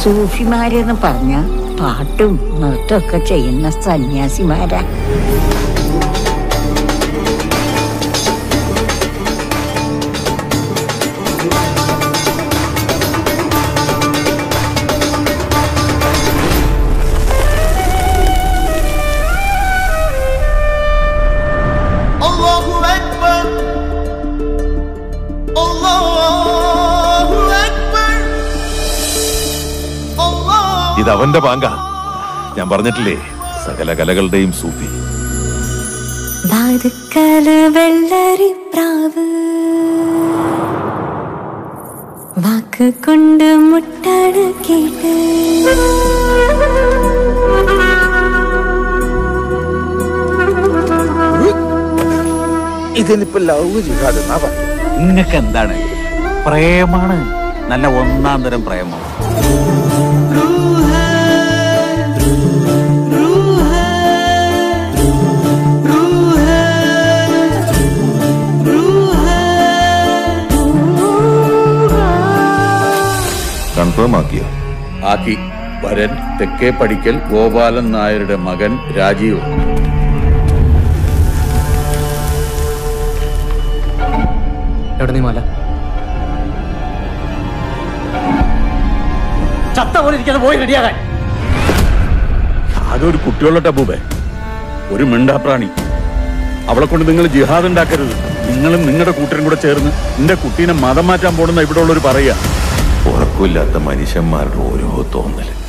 സൂഫിമാരെന്ന് പറഞ്ഞ പാട്ടും നൃത്തമൊക്കെ ചെയ്യുന്ന സന്യാസിമാരാ Allahu Ekber Allahu Ekber Allah ഇത് അവന്റെ പാങ്ക ഞാൻ പറഞ്ഞിട്ടില്ലേ സകല കലകളുടെയും സൂഫി വാതുക്കല് വെള്ളരി പ്രാവ് വാക്ക് കൊണ്ട് മുട്ടട കേട്ട് ഇതിനിപ്പോ ലവ് ജിഹാദ് എന്നാ പറയുക നിങ്ങൾക്ക് എന്താണ് പ്രേമാണ് നല്ല ഒന്നാം തരം പ്രേമം കൺഫേം ആക്കിയോ ആക്കി വരൻ തെക്കേ പടിക്കൽ ഗോപാലൻ നായരുടെ മകൻ രാജീവ് എവിടെ നീ മാല ചത്ത പോലെ ഇരിക്കാതെ പോയി റെഡിയാകാൻ ആകെ ഒരു കുട്ടിയുള്ള ടബൂബേ ഒരു മിണ്ടാപ്രാണി അവളെ കൊണ്ട് നിങ്ങൾ ജിഹാദ് ഉണ്ടാക്കരുത് നിങ്ങളും നിങ്ങളുടെ കൂട്ടരും കൂടെ ചേർന്ന് എന്റെ കുട്ടീനെ മതം മാറ്റാൻ പോണെന്ന ഇവിടെ ഉള്ളവർ പറയുക ഉറക്കമില്ലാത്ത മനുഷ്യന്മാരുടെ ഓരോ തോന്നല്